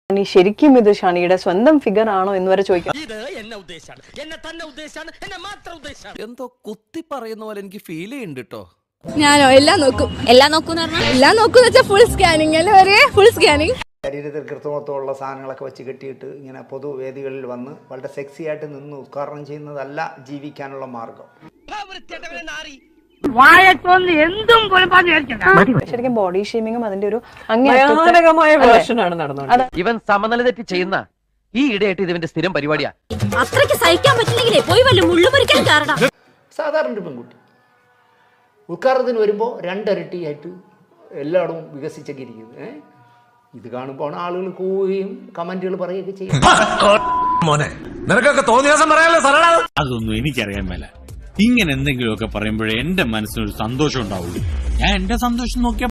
ഷാനി ശരിക്കും ഇത് ഷാനിയുടെ സ്വന്തം ഫിഗർ ആണോ എന്ന് വരെ ചോദിക്കാം ഇത് എന്നെ ഉദ്ദേശാണ് എന്നെ തന്നെ ഉദ്ദേശാണ് എന്നെ മാത്രം ഉദ്ദേശാണ് എന്തോ കുത്തി പറയുന്ന പോലെ എനിക്ക് ഫീൽ ചെയ്യുന്നുണ്ട് കേട്ടോ ഞാനോ എല്ലാം നോക്കും എല്ലാം നോക്കും എല്ലാം നോക്കും വെച്ചാൽ ഫുൾ സ്കാനിങ് അല്ലേ വരെ ഫുൾ സ്കാനിങ് ശരീരത്തിൽ കൃത്രിമത്വമുള്ള സാധനങ്ങളൊക്കെ വെച്ച് കെട്ടിയിട്ട് ഇങ്ങനെ പൊതുവേദികളിൽ വന്ന് വളരെ സെക്സി ആയിട്ട് നിന്ന് ഉദ്ഘാടനം ചെയ്യുന്നതല്ല ജീവിക്കാനുള്ള മാർഗം ശരിക്കും ബോഡി ഷേമിങ്ങും അതിന്റെ ഒരു ഭയാനകമായ വേർഷനാണ് നടന്നത് ഇവൻ സമനില തെറ്റി ചെയ്യുന്ന ഈ ഇടയായിട്ട് ഇതിവന്റെ സ്ഥിരം പരിപാടിയാ അത്രയ്ക്ക് സഹിക്കാൻ പറ്റില്ലെങ്കിലേ പോയി വല്ല മുള്ളു പറിക്കാൻ കാരണം സാധാരണ ഒരു പെൺകുട്ടി ഉദ്ഘാടനത്തിന് വരുമ്പോൾ രണ്ടരട്ടിയായിട്ട് എല്ലായിടവും വികസിച്ചൊക്കെ ഇരിക്കുന്നത് ഏ? ഇത് കാണുമ്പോൾ ആളുകൾ കൂവുകയും കമൻറ്റുകൾ പറയുകയൊക്കെ ചെയ്യും മോനെ നിനക്കൊക്കെ തോന്നിയ ദിവസം പറയാലോ സരള അതൊന്നും എനിക്കറിയാൻ മേല ഇങ്ങനെ എന്തെങ്കിലുമൊക്കെ പറയുമ്പോഴേ എന്റെ മനസ്സിനൊരു സന്തോഷം ഉണ്ടാവുള്ളൂ ഞാൻ എന്റെ സന്തോഷം നോക്കിയാൽ